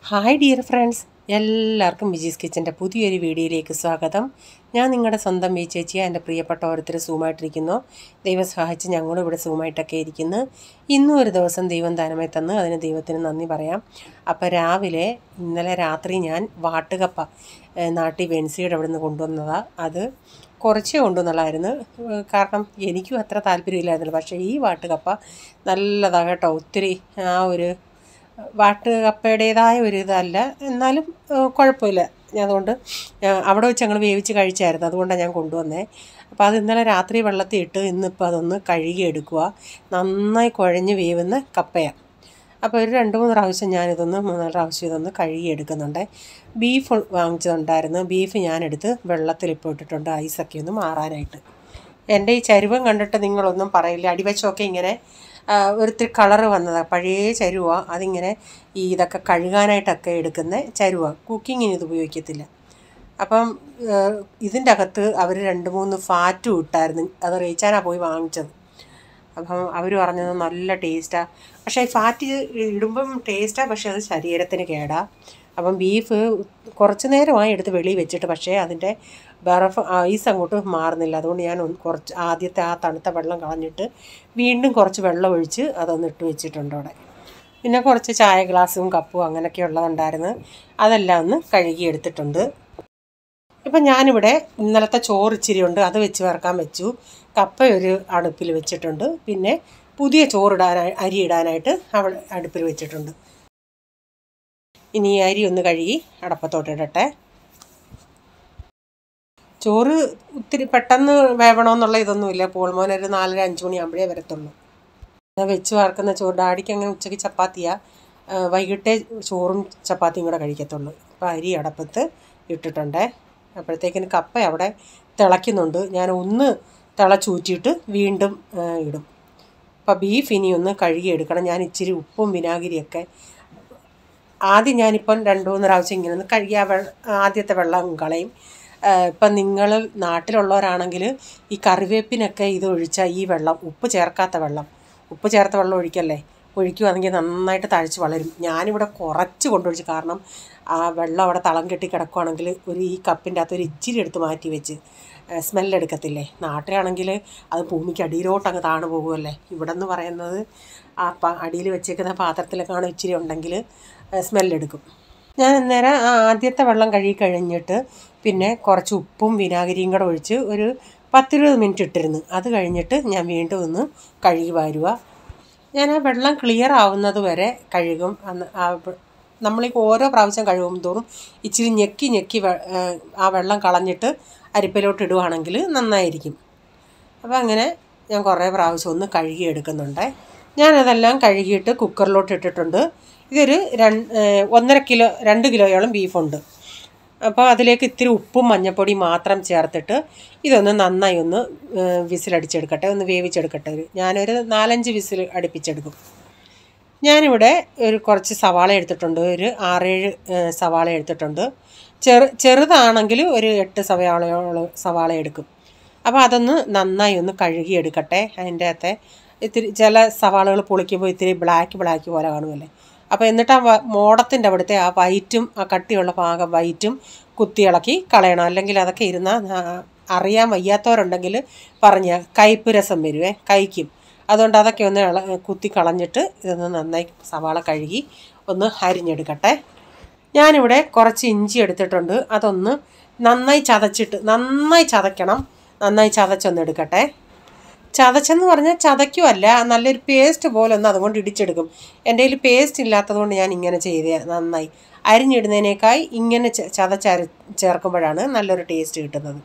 hi dear friends എല്ലാവർക്കും വിജീസ് കിച്ചൻ്റെ പുതിയൊരു വീഡിയോയിലേക്ക് സ്വാഗതം ഞാൻ നിങ്ങളുടെ സ്വന്തം വി ചേച്ചിയ എൻ്റെ പ്രിയപ്പെട്ട ഓരോരുത്തർ സൂമായിട്ടിരിക്കുന്നു ദൈവം സഹായിച്ച് ഞങ്ങളും ഇവിടെ സൂമായിട്ടൊക്കെ ഇരിക്കുന്നു ഇന്നും ഒരു ദിവസം ദൈവം ദാനമായി തന്ന് അതിന് ദൈവത്തിന് നന്ദി പറയാം അപ്പോൾ രാവിലെ ഇന്നലെ രാത്രി ഞാൻ വാട്ടുകപ്പ ഏഹ്, നാട്ടിൽ വെൻസിയുടെ അവിടെ നിന്ന് കൊണ്ടുവന്നതാണ് അത് കുറച്ചേ കൊണ്ടുവന്നുള്ളായിരുന്നു ഏഹ്, കാരണം എനിക്കും അത്ര താല്പര്യമില്ലായിരുന്നില്ല പക്ഷേ ഈ വാട്ടുകപ്പ നല്ലതാണ് കേട്ടോ ഒത്തിരി ആ ഒരു വാട്ട് കപ്പയുടേതായ ഒരു ഇതല്ല എന്നാലും ഏഹ്, കുഴപ്പമില്ല ഞാൻ അതുകൊണ്ട് ഏഹ്, അവിടെ വെച്ച് ഞങ്ങൾ വേവിച്ച് കഴിച്ചായിരുന്നു അതുകൊണ്ടാണ് ഞാൻ കൊണ്ടുവന്നേ അപ്പോൾ അത് ഇന്നലെ രാത്രി വെള്ളത്തിൽ ഇട്ട് ഇന്നിപ്പോൾ അതൊന്ന് കഴുകി എടുക്കുക നന്നായി കുഴഞ്ഞ് വേവുന്ന കപ്പയാണ് അപ്പോൾ ഒരു രണ്ട് മൂന്ന് പ്രാവശ്യം ഞാനിതൊന്ന് മൂന്നാല് പ്രാവശ്യം ഇതൊന്ന് കഴുകി എടുക്കുന്നുണ്ട് ബീഫ് വാങ്ങിച്ചതുണ്ടായിരുന്നു ബീഫ് ഞാനെടുത്ത് വെള്ളത്തിലിപ്പോൾ ഇട്ടിട്ടുണ്ട് ഐസൊക്കെ ഒന്ന് മാറാനായിട്ട് എൻ്റെ ഈ ചരുവം കണ്ടിട്ട് നിങ്ങളൊന്നും പറയില്ല അടിവശമൊക്കെ ഇങ്ങനെ ആ, ഒരിത്തിരി കളറ് വന്നതാണ് പഴയ ചരുവ അതിങ്ങനെ ഈ ഇതൊക്കെ കഴുകാനായിട്ടൊക്കെ എടുക്കുന്ന ചരുവ കുക്കിങ്ങിന് ഇത് ഉപയോഗിക്കത്തില്ല അപ്പം ഇതിൻ്റെ അകത്ത് അവർ രണ്ട് മൂന്ന് ഫാറ്റും ഇട്ടായിരുന്നു അത് റീച്ചാനാ പോയി വാങ്ങിച്ചത് അപ്പം അവർ പറഞ്ഞത് നല്ല ടേസ്റ്റാണ് പക്ഷേ ഈ ഫാറ്റ് ഇടുമ്പം ടേസ്റ്റാണ് പക്ഷേ അത് ശരീരത്തിന് കേടാ അപ്പം ബീഫ് കുറച്ച് നേരമായി എടുത്ത് വെളിയിൽ വെച്ചിട്ട് പക്ഷേ അതിൻ്റെ ബറഫ് ഐസ് അങ്ങോട്ട് മാറുന്നില്ല അതുകൊണ്ട് ഞാൻ ഒന്ന് കുറച്ച് ആദ്യത്തെ ആ തണുത്ത വെള്ളം കളഞ്ഞിട്ട് വീണ്ടും കുറച്ച് വെള്ളം ഒഴിച്ച് അതൊന്ന് ഇട്ട് വെച്ചിട്ടുണ്ട് അവിടെ പിന്നെ കുറച്ച് ചായ ഗ്ലാസ്സും കപ്പും അങ്ങനെയൊക്കെ ഉള്ളതുണ്ടായിരുന്നു അതെല്ലാം ഒന്ന് കഴുകി എടുത്തിട്ടുണ്ട് ഇപ്പം ഞാനിവിടെ ഇന്നലത്തെ ചോറ് ഇച്ചിരി ഉണ്ട് അത് വെച്ച് വറക്കാൻ വെച്ചു കപ്പ ഒരു അടുപ്പിൽ വെച്ചിട്ടുണ്ട് പിന്നെ പുതിയ ചോറിടാനായി അരി ഇടാനായിട്ട് അവിടെ അടുപ്പിൽ വെച്ചിട്ടുണ്ട് ഇനി ഈ അരി ഒന്ന് കഴുകി അടപ്പത്തോട്ട് ഇടട്ടെ ചോറ് ഒത്തിരി പെട്ടെന്ന് വേവണമെന്നുള്ള ഇതൊന്നുമില്ല പോൾമോൻ ഒരു നാലര അഞ്ച് മണിയാകുമ്പോഴേ വരത്തുള്ളൂ ഞാൻ വെച്ച് വറക്കുന്ന ചോറ് ഡാഡിക്ക് അങ്ങനെ ഉച്ചയ്ക്ക് ചപ്പാത്തിയാ ആ, വൈകിട്ടേ ചോറും ചപ്പാത്തിയും കൂടെ കഴിക്കത്തുള്ളൂ അപ്പോൾ അരി അടപ്പത്ത് ഇട്ടിട്ടുണ്ടേ അപ്പോഴത്തേക്കിന് കപ്പ അവിടെ തിളയ്ക്കുന്നുണ്ട് ഞാൻ ഒന്ന് തിളച്ചൂറ്റിയിട്ട് വീണ്ടും ആ, ഇടും അപ്പോൾ ബീഫ് ഇനി ഒന്ന് കഴുകി എടുക്കണം ഞാൻ ഇച്ചിരി ഉപ്പും വിനാഗിരിയൊക്കെ ആദ്യം ഞാനിപ്പം രണ്ട് മൂന്ന് പ്രാവശ്യം ഇങ്ങനെ ഒന്ന് കഴുകി ആ വെള്ളം ആദ്യത്തെ വെള്ളം കളയും ആ, ഇപ്പം നിങ്ങൾ നാട്ടിലുള്ളവരാണെങ്കിൽ ഈ കറിവേപ്പിനൊക്കെ ഇത് ഒഴിച്ചാൽ ഈ വെള്ളം ഉപ്പ് ചേർക്കാത്ത വെള്ളം ഉപ്പ് ചേർത്ത വെള്ളം ഒഴിക്കല്ലേ ഒഴിക്കുവാണെങ്കിൽ നന്നായിട്ട് തഴച്ച് വളരും ഞാനിവിടെ കുറച്ച് കൊണ്ടൊഴിച്ച് കാരണം ആ വെള്ളം അവിടെ തളം കെട്ടി കിടക്കുവാണെങ്കിൽ ഒരു ഈ കപ്പിൻ്റെ അകത്ത് ഒരു ഇച്ചിരി എടുത്ത് മാറ്റി വെച്ച് സ്മെല്ലെടുക്കത്തില്ലേ നാട്ടിലാണെങ്കിൽ അത് ഭൂമിക്ക് അടിയിലോട്ട് അങ്ങ് താണു പോകുമല്ലേ ഇവിടെ എന്ന് പറയുന്നത് ആ പ അടിയിൽ വെച്ചേക്കുന്ന പാത്രത്തിലൊക്കെയാണ് ഇച്ചിരി ഉണ്ടെങ്കിൽ സ്മെല്ലെടുക്കും ഞാൻ അന്നേരം ആ ആദ്യത്തെ വെള്ളം കഴുകി കഴിഞ്ഞിട്ട് പിന്നെ കുറച്ച് ഉപ്പും വിനാഗിരിയും കൂടെ ഒഴിച്ച് ഒരു പത്തിരുപത് മിനിറ്റ് ഇട്ടിരുന്നു അത് കഴിഞ്ഞിട്ട് ഞാൻ വീണ്ടും ഒന്ന് കഴുകി വാരുക ഞാൻ ആ വെള്ളം ക്ലിയർ ആവുന്നത് വരെ കഴുകും അന്ന് ആ വെ- നമ്മളീ ഓരോ പ്രാവശ്യം കഴുകും തോറും ഇച്ചിരി ഞെക്കി ഞെക്കി വെ- ആ, ആ വെള്ളം കളഞ്ഞിട്ട് അരിപ്പയിലോട്ട് ഇടുവാണെങ്കിൽ നന്നായിരിക്കും അപ്പോൾ അങ്ങനെ ഞാൻ കുറേ പ്രാവശ്യം ഒന്ന് കഴുകി എടുക്കുന്നുണ്ട് ഞാനതെല്ലാം കഴുകിയിട്ട് കുക്കറിലോട്ട് ഇട്ടിട്ടുണ്ട് ഇതൊരു രണ്ട് ഒന്നര കിലോ രണ്ട് കിലോയോളം ബീഫുണ്ട് അപ്പോൾ അതിലേക്ക് ഇത്തിരി ഉപ്പും മഞ്ഞപ്പൊടിയും മാത്രം ചേർത്തിട്ട് ഇതൊന്ന് നന്നായി ഒന്ന് വിസിലടിച്ചെടുക്കട്ടെ ഒന്ന് വേവിച്ചെടുക്കട്ടെ ഒരു- ഞാനൊരു നാലഞ്ച് വിസിൽ അടുപ്പിച്ചെടുക്കും ഞാനിവിടെ ഒരു കുറച്ച് സവാള എടുത്തിട്ടുണ്ട് ഒരു ആറേഴ് ഏഹ്, സവാള എടുത്തിട്ടുണ്ട് ചെറു ചെറുതാണെങ്കിൽ ഒരു എട്ട് സവാളയോളം സവാള എടുക്കും അപ്പോൾ അതൊന്ന് നന്നായി ഒന്ന് കഴുകി എടുക്കട്ടെ അതിൻ്റെ അകത്തെ ഇത്തിരി ചില സവാളകൾ പൊളിക്കുമ്പോൾ ഇത്തിരി ബ്ലാക്ക് ബ്ലാക്ക് പോലെ കാണുമല്ലേ അപ്പോൾ എന്നിട്ട് ആ വ- മോടത്തിൻ്റെ അവിടുത്തെ ആ വൈറ്റും ആ കട്ടിയുള്ള ഭാഗം വൈറ്റും കുത്തിയിളക്കി കളയണം അല്ലെങ്കിൽ അതൊക്കെ ഇരുന്നാൽ അറിയാൻ വയ്യാത്തവരുണ്ടെങ്കിൽ പറഞ്ഞ കയ്പ്പ് രസം വരുവേ കഴിക്കും അതുകൊണ്ട് അതൊക്കെ ഒന്ന് ഇള കുത്തി കളഞ്ഞിട്ട് ഇതൊന്ന് നന്നായി സവാള കഴുകി ഒന്ന് അരിഞ്ഞെടുക്കട്ടെ ഞാനിവിടെ കുറച്ച് ഇഞ്ചി എടുത്തിട്ടുണ്ട് അതൊന്ന് നന്നായി ചതച്ചിട്ട് നന്നായി ചതയ്ക്കണം നന്നായി ചതച്ചൊന്ന് എടുക്കട്ടെ ചതച്ചെന്ന് പറഞ്ഞാൽ ചതയ്ക്കുമല്ല നല്ലൊരു പേസ്റ്റ് പോലെ ഒന്ന് അതുകൊണ്ട് ഇടിച്ചെടുക്കും എൻ്റെ കയ്യിൽ പേസ്റ്റ് ഇല്ലാത്തതുകൊണ്ട് ഞാൻ ഇങ്ങനെ ചെയ്തേ നന്നായി അരിഞ്ഞിടുന്നതിനേക്കായി ഇങ്ങനെ ച- ചതച്ചര ചേർക്കുമ്പോഴാണ് നല്ലൊരു ടേസ്റ്റ് കിട്ടുന്നത്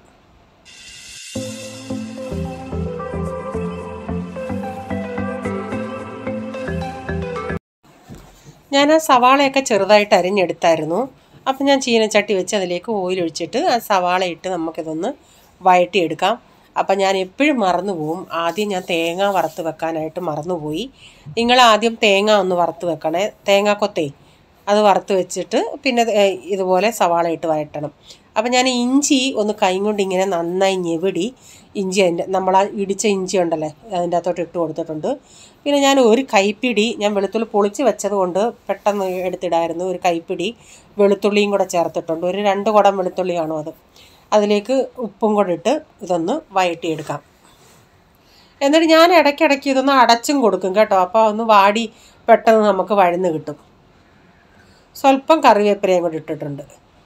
ഞാൻ ആ സവാളയൊക്കെ ചെറുതായിട്ട് അരിഞ്ഞെടുത്തായിരുന്നു അപ്പം ഞാൻ ചീനച്ചട്ടി വെച്ച് അതിലേക്ക് ഓയിൽ ഒഴിച്ചിട്ട് ആ സവാള ഇട്ട് നമുക്കിതൊന്ന് വഴറ്റിയെടുക്കാം അപ്പം ഞാൻ എപ്പോഴും മറന്നു പോവും ആദ്യം ഞാൻ തേങ്ങ വറുത്ത് വെക്കാനായിട്ട് മറന്നുപോയി നിങ്ങൾ ആദ്യം തേങ്ങ ഒന്ന് വറുത്ത് വെക്കണേ തേങ്ങാക്കൊത്തേ അത് വറുത്ത് വെച്ചിട്ട് പിന്നെ ഇത്, ഏ, ഇതുപോലെ സവാള ഇട്ട് വഴറ്റണം അപ്പം ഞാൻ ഇഞ്ചി ഒന്ന് കൈ കൊണ്ട് ഇങ്ങനെ നന്നായി ഞെവിടി ഇഞ്ചി അതിൻ്റെ നമ്മൾ ആ ഇടിച്ച ഇഞ്ചി ഉണ്ടല്ലേ അതിൻ്റെ അകത്തോട്ട് ഇട്ട് കൊടുത്തിട്ടുണ്ട് പിന്നെ ഞാൻ ഒരു കൈപ്പിടി ഞാൻ വെളുത്തുള്ളി പൊളിച്ച് വെച്ചത് കൊണ്ട് പെട്ടെന്ന് എടുത്തിടായിരുന്നു ഒരു കൈപ്പിടി വെളുത്തുള്ളിയും കൂടെ ചേർത്തിട്ടുണ്ട് ഒരു രണ്ട് കുടം വെളുത്തുള്ളി കാണും അത് അതിലേക്ക് ഉപ്പും കൂടെ ഇട്ട് ഇതൊന്ന് വഴറ്റിയെടുക്കാം എന്നിട്ട് ഞാൻ ഇടയ്ക്കിടയ്ക്ക് ഇതൊന്ന് അടച്ചും കൊടുക്കും കേട്ടോ അപ്പോൾ ഒന്ന് വാടി പെട്ടെന്ന് നമുക്ക് വഴന്ന് കിട്ടും സ്വല്പം കറിവേപ്പിലയും കൂടി ഇട്ടിട്ടുണ്ട്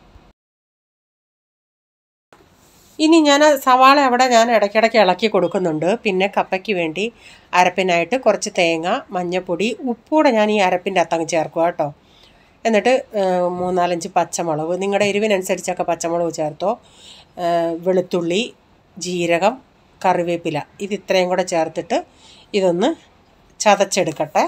ഇനി ഞാൻ ആ സവാള അവിടെ ഞാൻ ഇടയ്ക്കിടയ്ക്ക് ഇളക്കി കൊടുക്കുന്നുണ്ട് പിന്നെ കപ്പയ്ക്ക് വേണ്ടി അരപ്പിനായിട്ട് കുറച്ച് തേങ്ങ മഞ്ഞൾപ്പൊടി ഉപ്പൂടെ ഞാൻ ഈ അരപ്പിൻ്റെ അത്തങ്ങ് ചേർക്കുക കേട്ടോ എന്നിട്ട് ഏഹ്, മൂന്നാലഞ്ച് പച്ചമുളക് നിങ്ങളുടെ എരിവിനനുസരിച്ചൊക്കെ പച്ചമുളക് ചേർത്തോ ഏഹ്, വെളുത്തുള്ളി ജീരകം കറിവേപ്പില ഇത് ഇത്രയും കൂടെ ചേർത്തിട്ട് ഇതൊന്ന് ചതച്ചെടുക്കട്ടെ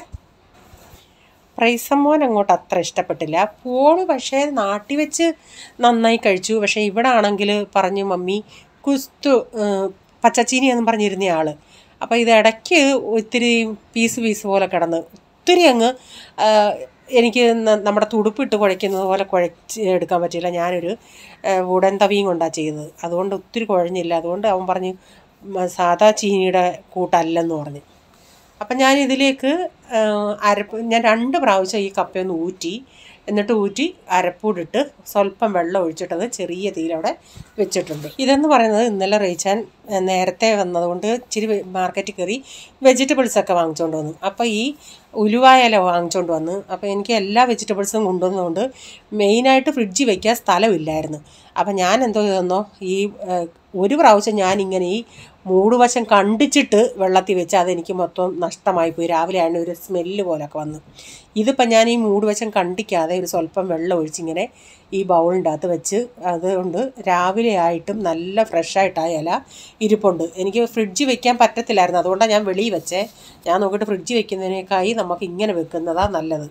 പ്രൈസമ്മോൻ അങ്ങോട്ട് അത്ര ഇഷ്ടപ്പെട്ടില്ല പോള് പക്ഷേ നാട്ടിൽ വെച്ച് നന്നായി കഴിച്ചു പക്ഷേ ഇവിടെ ആണെങ്കിൽ പറഞ്ഞു മമ്മി കുസ്തു ഏഹ്, പച്ചച്ചീനി എന്ന് പറഞ്ഞിരുന്ന ആൾ അപ്പോൾ ഇത് ഇടയ്ക്ക് ഒത്തിരി പീസ് പീസ് പോലെ കിടന്ന് ഒത്തിരി അങ്ങ് ആഹ്, എനിക്ക് ന- നമ്മുടെ തുടുപ്പിട്ട് കുഴയ്ക്കുന്നത് പോലെ കുഴച്ച് എടുക്കാൻ പറ്റില്ല ഞാനൊരു ആഹ്, ഉടൻ തവിയും കൊണ്ടാണ് ചെയ്തത് അതുകൊണ്ട് ഒത്തിരി കുഴഞ്ഞില്ല അതുകൊണ്ട് അവൻ പറഞ്ഞു "മ, സാദാ ചീനിയുടെ കൂട്ടല്ലെന്ന് പറഞ്ഞു അപ്പം ഞാൻ ഇതിലേക്ക് ആ, അരപ്പ് ഞാൻ രണ്ട് പ്രാവശ്യം ഈ കപ്പയൊന്ന് ഊറ്റി എന്നിട്ട് ഊറ്റി അരപ്പൂടിട്ട് സ്വല്പം വെള്ളം ഒഴിച്ചിട്ടത് ചെറിയ തീയിലവിടെ വെച്ചിട്ടുണ്ട് ഇതെന്ന് പറയുന്നത് ഇന്നലെ റീച്ചാൻ ആ, നേരത്തെ വന്നതുകൊണ്ട് ഇച്ചിരി വെ- മാർക്കറ്റിൽ കയറി വെജിറ്റബിൾസ് ഒക്കെ വാങ്ങിച്ചുകൊണ്ട് വന്നു അപ്പോൾ ഈ ഉലുവായില വാങ്ങിച്ചുകൊണ്ട് വന്ന് അപ്പോൾ എനിക്ക് എല്ലാ വെജിറ്റബിൾസും കൊണ്ടുവന്നതുകൊണ്ട് മെയിനായിട്ട് ഫ്രിഡ്ജിൽ വയ്ക്കാൻ സ്ഥലമില്ലായിരുന്നു അപ്പം ഞാൻ എന്തോ ചെയ്തെന്നോ ഈ ആ, ഒരു പ്രാവശ്യം ഞാനിങ്ങനെ ഈ മൂടുവശം കണ്ടിച്ചിട്ട് വെള്ളത്തിൽ വെച്ച് അതെനിക്ക് മൊത്തം നഷ്ടമായി പോയി രാവിലെ ആണ് ഒരു സ്മെല്ല് പോലൊക്കെ വന്നു ഇതിപ്പം ഞാൻ ഈ മൂടുവശം കണ്ടിക്കാതെ ഒരു സ്വല്പം വെള്ളം ഒഴിച്ചിങ്ങനെ ഈ ബൗളിൻ്റെ അകത്ത് വെച്ച് അതുകൊണ്ട് രാവിലെ ആയിട്ടും നല്ല ഫ്രഷായിട്ട് ആ ഇല ഇരിപ്പുണ്ട് എനിക്ക് ഫ്രിഡ്ജിൽ വെക്കാൻ പറ്റത്തില്ലായിരുന്നു അതുകൊണ്ടാണ് ഞാൻ വെളിയിൽ വെച്ചേ ഞാൻ നോക്കിയിട്ട് ഫ്രിഡ്ജിൽ വെക്കുന്നതിനേക്കായി നമുക്ക് ഇങ്ങനെ വെക്കുന്നതാണ് നല്ലത്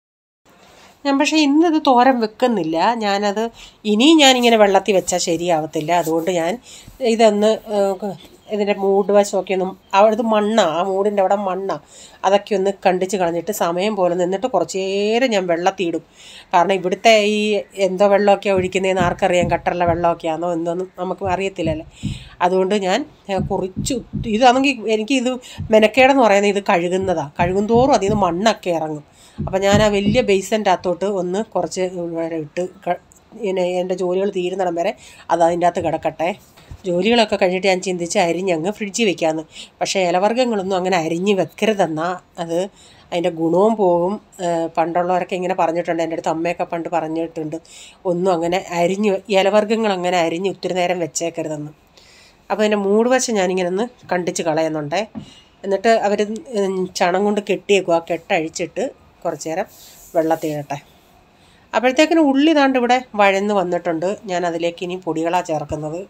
ഞാൻ പക്ഷേ ഇന്നിത് തോരൻ വെക്കുന്നില്ല ഞാനത് ഇനിയും ഞാനിങ്ങനെ വെള്ളത്തിൽ വെച്ചാൽ ശരിയാവത്തില്ല അതുകൊണ്ട് ഞാൻ ഇതൊന്ന് ഏഹ്, ഇതിൻ്റെ മൂട് വശമൊക്കെ ഒന്ന് അവിടുത്തെ മണ്ണാ ആ മൂടിൻ്റെ അവിടെ മണ്ണാ അതൊക്കെ ഒന്ന് കണ്ടിച്ച് കളഞ്ഞിട്ട് സമയം പോലെ നിന്നിട്ട് കുറച്ച് നേരം ഞാൻ വെള്ളത്തിൽ ഇടും കാരണം ഇവിടുത്തെ ഈ എന്തോ വെള്ളമൊക്കെ ഒഴിക്കുന്നതെന്ന് ആർക്കറിയാം കട്ടറിലെ വെള്ളമൊക്കെയാണോ എന്തോന്നും നമുക്ക് അറിയത്തില്ലല്ലോ അതുകൊണ്ട് ഞാൻ ഏഹ്, കുറച്ച് ഇതാണെങ്കിൽ എനിക്ക് ഇത് മെനക്കേടെന്ന് പറയുന്നത് ഇത് കഴുകുന്നതാണ് കഴുകും തോറും അതിൽ നിന്ന് മണ്ണൊക്കെ ഇറങ്ങും അപ്പം ഞാൻ ആ വലിയ ബേസിൻ്റെ അകത്തോട്ട് ഒന്ന് കുറച്ച് നേരം ഇട്ട് ക- ഇങ്ങനെ എൻ്റെ ജോലികൾ തീരുന്നിടം വരെ അത് അതിൻ്റെ അകത്ത് കിടക്കട്ടെ ജോലികളൊക്കെ കഴിഞ്ഞിട്ട് ഞാൻ ചിന്തിച്ച് അരിഞ്ഞങ്ങ് ഫ്രിഡ്ജിൽ വെക്കാമെന്ന് പക്ഷേ ഇലവർഗ്ഗങ്ങളൊന്നും അങ്ങനെ അരിഞ്ഞ് വെക്കരുതെന്നാൽ അത് അതിൻ്റെ ഗുണവും പോകും ഏഹ് പണ്ടുള്ളവരൊക്കെ ഇങ്ങനെ പറഞ്ഞിട്ടുണ്ട് എൻ്റെ അടുത്ത് അമ്മയൊക്കെ പണ്ട് പറഞ്ഞിട്ടുണ്ട് ഒന്നും അങ്ങനെ അരിഞ്ഞ് ഇലവർഗ്ഗങ്ങൾ അങ്ങനെ അരിഞ്ഞ് ഒത്തിരി നേരം വെച്ചേക്കരുതെന്ന് അപ്പോൾ അതിൻ്റെ മൂടുവശം ഞാനിങ്ങനെ ഒന്ന് കണ്ടിച്ച് കളയുന്നുണ്ടേ എന്നിട്ട് അവർ ചണം കൊണ്ട് കെട്ടിയേക്കും ആ കെട്ടഴിച്ചിട്ട് കുറച്ച് നേരം വെള്ളത്തിടട്ടെ അപ്പോഴത്തേക്കിന് ഉള്ളി താണ്ട് ഇവിടെ വഴന്ന് വന്നിട്ടുണ്ട് ഞാൻ അതിലേക്ക് ഇനി പൊടികളാണ് ചേർക്കുന്നത്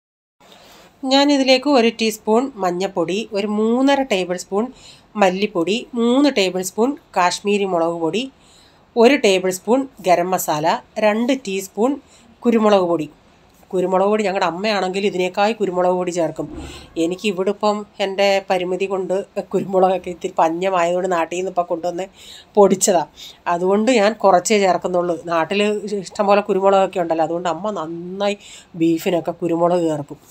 ഞാൻ ഇതിലേക്ക് ഒരു ടീസ്പൂൺ മഞ്ഞൾപ്പൊടി ഒരു മൂന്നര ടേബിൾ സ്പൂൺ മല്ലിപ്പൊടി മൂന്ന് ടേബിൾ സ്പൂൺ കാശ്മീരി മുളക് പൊടി ഒരു ടേബിൾ സ്പൂൺ ഗരം മസാല രണ്ട് ടീസ്പൂൺ കുരുമുളക് പൊടി കുരുമുളക് പൊടി ഞങ്ങളുടെ അമ്മയാണെങ്കിൽ ഇതിനേക്കായി കുരുമുളക് പൊടി ചേർക്കും എനിക്ക് ഇവിടെ ഇപ്പം എൻ്റെ പരിമിതി കൊണ്ട് കുരുമുളകൊക്കെ ഇത്തിരി പഞ്ഞമായതുകൊണ്ട് നാട്ടിൽ നിന്ന് ഇപ്പം കൊണ്ടുവന്ന് പൊടിച്ചതാണ് അതുകൊണ്ട് ഞാൻ കുറച്ചേ ചേർക്കുന്നുള്ളൂ നാട്ടിൽ ഇഷ്ടംപോലെ കുരുമുളകൊക്കെ ഉണ്ടല്ലോ അതുകൊണ്ട് അമ്മ നന്നായി ബീഫിനൊക്കെ കുരുമുളക് ചേർക്കും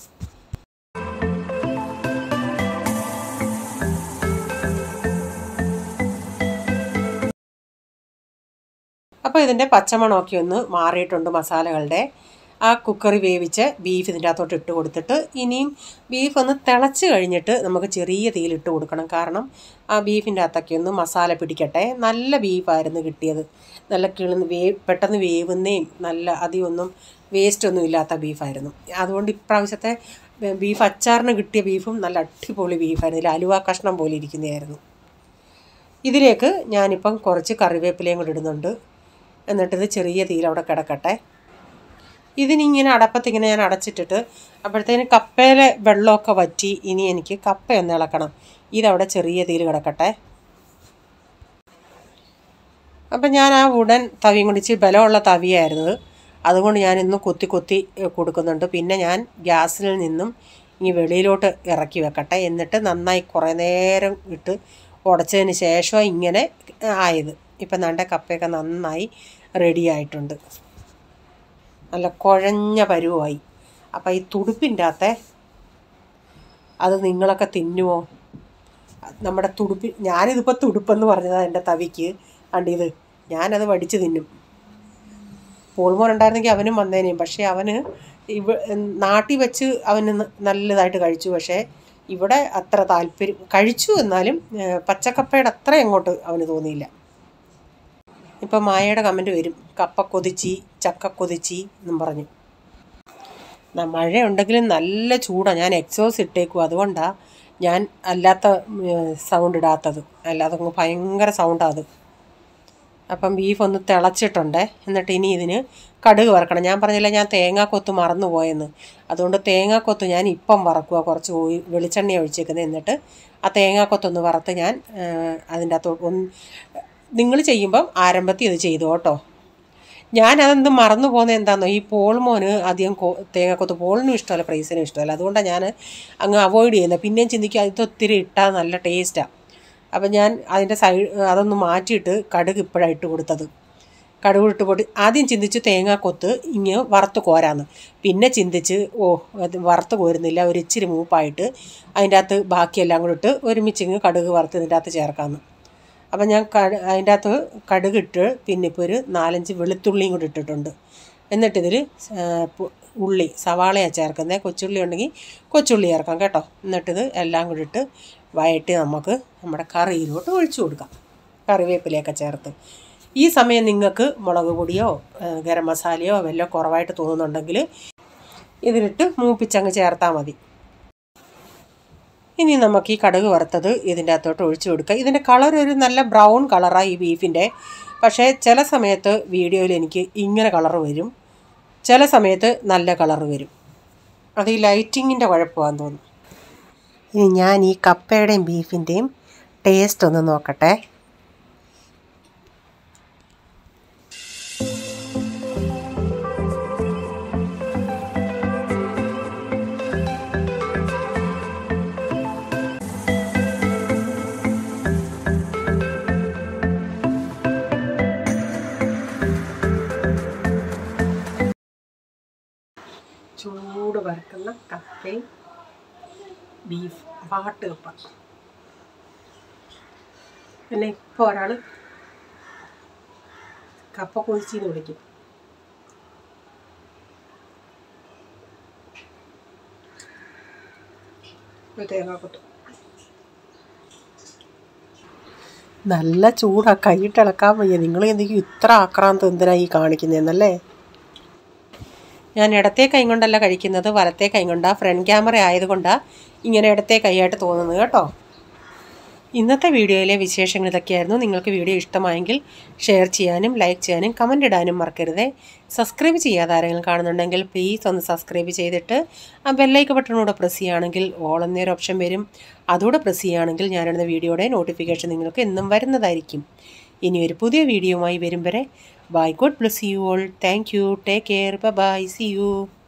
അപ്പോൾ ഇതിൻ്റെ പച്ചമണമൊക്കെ ഒന്ന് മാറിയിട്ടുണ്ട് മസാലകളുടെ ആ കുക്കറി വേവിച്ച് ബീഫ് ഇതിൻ്റെ അകത്തോട്ട് ഇട്ട് കൊടുത്തിട്ട് ഇനിയും ബീഫ് ഒന്ന് തിളച്ച് കഴിഞ്ഞിട്ട് നമുക്ക് ചെറിയ തീയിലിട്ട് കൊടുക്കണം കാരണം ആ ബീഫിൻ്റെ അകത്തൊക്കെ ഒന്ന് മസാല പിടിക്കട്ടെ നല്ല ബീഫായിരുന്നു കിട്ടിയത് നല്ല കിളുന്ന് വേ പെട്ടെന്ന് വേവുന്നേയും നല്ല അധികമൊന്നും വേസ്റ്റ് ഒന്നും ഇല്ലാത്ത ബീഫായിരുന്നു അതുകൊണ്ട് ഇപ്രാവശ്യത്തെ ബീഫ് അച്ചാറിന് കിട്ടിയ ബീഫും നല്ല അടിപൊളി ബീഫായിരുന്നു ഇതിൽ അലുവ കഷ്ണം പോലെ ഇരിക്കുന്നതായിരുന്നു ഇതിലേക്ക് ഞാനിപ്പം കുറച്ച് കറിവേപ്പിലയും കൂടി ഇടുന്നുണ്ട് എന്നിട്ടിത് ചെറിയ തീയിൽ അവിടെ കിടക്കട്ടെ ഇതിനിങ്ങനെ അടപ്പത്തിങ്ങനെ ഞാൻ അടച്ചിട്ടിട്ട് അപ്പോഴത്തേന് കപ്പയിലെ വെള്ളമൊക്കെ വറ്റി ഇനി എനിക്ക് കപ്പയൊന്ന് ഇളക്കണം ഇതവിടെ ചെറിയ തീയിൽ കിടക്കട്ടെ അപ്പം ഞാൻ ആ ഉടൻ തവിയും കൊണ്ട് ഇച്ചിരി ബലമുള്ള തവിയായിരുന്നു അതുകൊണ്ട് ഞാൻ ഇന്ന് കൊത്തി കൊത്തി ഏഹ്, കൊടുക്കുന്നുണ്ട് പിന്നെ ഞാൻ ഗ്യാസിൽ നിന്നും ഇനി വെളിയിലോട്ട് ഇറക്കി വെക്കട്ടെ എന്നിട്ട് നന്നായി കുറേ നേരം ഇട്ട് ഉടച്ചതിന് ശേഷം ഇങ്ങനെ ആയത് ഇപ്പം നല്ല കപ്പയൊക്കെ നന്നായി റെഡി ആയിട്ടുണ്ട് നല്ല കുഴഞ്ഞ പരുവമായി അപ്പോൾ ഈ തുടുപ്പിൻ്റെ അകത്തെ അത് നിങ്ങളൊക്കെ തിന്നുമോ നമ്മുടെ തുടുപ്പി ഞാനിതിപ്പോൾ തുടുപ്പെന്ന് പറഞ്ഞതാണ് എൻ്റെ തവിക്ക് അണ്ട് ഇത് ഞാനത് വടിച്ച് തിന്നും പോൾമോൻ ഉണ്ടായിരുന്നെങ്കിൽ അവനും വന്നേനെയും പക്ഷേ അവന് ഇവ നാട്ടിൽ വെച്ച് അവന് ന- നല്ലതായിട്ട് കഴിച്ചു പക്ഷേ ഇവിടെ അത്ര താല്പര്യം കഴിച്ചു എന്നാലും ഏഹ്, പച്ചക്കപ്പയുടെ അത്ര അങ്ങോട്ട് അവന് തോന്നിയില്ല ഇപ്പം മായയുടെ കമൻറ്റ് വരും കപ്പ കൊതിച്ചി ചക്ക കൊതിച്ചി എന്നും പറഞ്ഞു ന- മഴയുണ്ടെങ്കിലും നല്ല ചൂടാണ് ഞാൻ എക്സോസ് ഇട്ടേക്കും അതുകൊണ്ടാണ് ഞാൻ അല്ലാത്ത സൗണ്ട് ഇടാത്തത് അല്ലാതെ അങ്ങ് ഭയങ്കര സൗണ്ടാണ് അത് അപ്പം ബീഫ് ഒന്ന് തിളച്ചിട്ടുണ്ട് എന്നിട്ട് ഇനി ഇതിന് കടുക് വറക്കണം ഞാൻ പറഞ്ഞില്ല ഞാൻ തേങ്ങാക്കൊത്ത് മറന്നു പോയെന്ന് അതുകൊണ്ട് തേങ്ങാക്കൊത്ത് ഞാൻ ഇപ്പം വറക്കുക കുറച്ച് ഓയിൽ വെളിച്ചെണ്ണ ഒഴിച്ചേക്കുന്നത് എന്നിട്ട് ആ തേങ്ങാക്കൊത്തൊന്ന് വറുത്ത് ഞാൻ അതിൻ്റെ അകത്തോട്ട് ഒന്ന് നിങ്ങൾ ചെയ്യുമ്പം ആരംഭത്തിൽ ഇത് ചെയ്തു കേട്ടോ ഞാൻ അതെന്ത് മറന്നു പോകുന്നത് എന്താണെന്നോ ഈ പോൾമോന് അധികം കൊ തേങ്ങാക്കൊത്ത് പോളിനും ഇഷ്ടമല്ല പ്രൈസിനും ഇഷ്ടമല്ല അതുകൊണ്ടാണ് ഞാൻ അങ്ങ് അവോയ്ഡ് ചെയ്യുന്നത് പിന്നെയും ചിന്തിക്കുക ഇത് ഒത്തിരി ഇട്ടാൽ നല്ല ടേസ്റ്റാണ് അപ്പം ഞാൻ അതിൻ്റെ സൈഡ് അതൊന്ന് മാറ്റിയിട്ട് കടുക് ഇപ്പോഴാണ് ഇട്ട് കൊടുത്തത് കടുക് ഇട്ട് പൊടി ആദ്യം ചിന്തിച്ച് തേങ്ങാക്കൊത്ത് ഇങ്ങ് വറുത്ത് കോരാന്ന് പിന്നെ ചിന്തിച്ച് ഓ അത് വറുത്ത് കോരുന്നില്ല ഒരു ഇച്ചിരി മൂപ്പായിട്ട് അതിൻ്റെ അകത്ത് ബാക്കിയെല്ലാം കൂടെ ഇട്ട് ഒരുമിച്ച് ഇങ്ങ് കടുക് വറുത്ത് ഇതിൻ്റെ അകത്ത് ചേർക്കാമെന്ന് അപ്പം ഞാൻ കട അതിൻ്റെ അകത്ത് കടുകിട്ട് പിന്നെ ഇപ്പോൾ ഒരു നാലഞ്ച് വെളുത്തുള്ളിയും കൂടി ഇട്ടിട്ടുണ്ട് എന്നിട്ടിതിൽ ഉള്ളി സവാളയാണ് ചേർക്കുന്നത് കൊച്ചുള്ളി ഉണ്ടെങ്കിൽ കൊച്ചുള്ളി ചേർക്കാം കേട്ടോ എന്നിട്ടിത് എല്ലാം കൂടി ഇട്ട് വയറ്റി നമുക്ക് നമ്മുടെ കറിയിലോട്ട് ഒഴിച്ചു കൊടുക്കാം കറിവേപ്പിലയൊക്കെ ചേർത്ത് ഈ സമയം നിങ്ങൾക്ക് മുളക് പൊടിയോ ഏഹ് ഗരം മസാലയോ വല്ലതും കുറവായിട്ട് തോന്നുന്നുണ്ടെങ്കിൽ ഇതിലിട്ട് മൂപ്പിച്ചങ്ങ് ചേർത്താൽ മതി ഇനി നമുക്ക് ഈ കടുക് വറുത്തത് ഇതിൻ്റെ അകത്തോട്ട് ഒഴിച്ചു കൊടുക്കുക ഇതിൻ്റെ കളർ ഒരു നല്ല ബ്രൗൺ കളറാണ് ഈ ബീഫിൻ്റെ പക്ഷേ ചില സമയത്ത് വീഡിയോയിൽ എനിക്ക് ഇങ്ങനെ കളർ വരും ചില സമയത്ത് നല്ല കളർ വരും അത് ഈ ലൈറ്റിങ്ങിൻ്റെ കുഴപ്പമാണെന്ന് തോന്നുന്നു ഇനി ഞാൻ ഈ കപ്പയുടെയും ബീഫിൻ്റെയും ടേസ്റ്റ് ഒന്ന് നോക്കട്ടെ ചൂട് വറക്കുന്ന കപ്പയും ബീഫ് വാട്ട് കപ്പ പിന്നെ ഇപ്പോൾ ഒരാൾ കപ്പ കൊഴിച്ചിന്ന് വിളിക്കും ഒരു തേങ്ങാക്കൊത്ത് നല്ല ചൂടാ കൈയിട്ടിളക്കാൻ വയ്യ നിങ്ങൾ എന്തെങ്കിലും ഇത്ര ആക്രാന്തം എന്തിനാ ഈ കാണിക്കുന്നതെന്നല്ലേ ഞാൻ ഇടത്തെ കൈ കൊണ്ടല്ല കഴിക്കുന്നത് വലത്തെ കൈ കൊണ്ടാണ് ഫ്രണ്ട് ക്യാമറ ആയതുകൊണ്ടാണ് ഇങ്ങനെ ഇടത്തെ കൈയായിട്ട് തോന്നുന്നത് കേട്ടോ ഇന്നത്തെ വീഡിയോയിലെ വിശേഷങ്ങൾ ഇതൊക്കെയായിരുന്നു നിങ്ങൾക്ക് വീഡിയോ ഇഷ്ടമായെങ്കിൽ ഷെയർ ചെയ്യാനും ലൈക്ക് ചെയ്യാനും കമൻ്റ് ഇടാനും മറക്കരുതേ സബ്സ്ക്രൈബ് ചെയ്യാതെ ആരെങ്കിലും കാണുന്നുണ്ടെങ്കിൽ പ്ലീസ് ഒന്ന് സബ്സ്ക്രൈബ് ചെയ്തിട്ട് ആ ബെല്ലൈക്ക് ബട്ടണൂടെ പ്രസ് ചെയ്യുകയാണെങ്കിൽ ഓൾ എന്നൊരു ഓപ്ഷൻ വരും അതുകൂടെ പ്രസ് ചെയ്യുകയാണെങ്കിൽ ഞാനിടുന്ന വീഡിയോയുടെ നോട്ടിഫിക്കേഷൻ നിങ്ങൾക്ക് എന്നും വരുന്നതായിരിക്കും ഇനി ഒരു പുതിയ വീഡിയോയുമായി വരും വരെ bye God bless you all thank you take care bye see U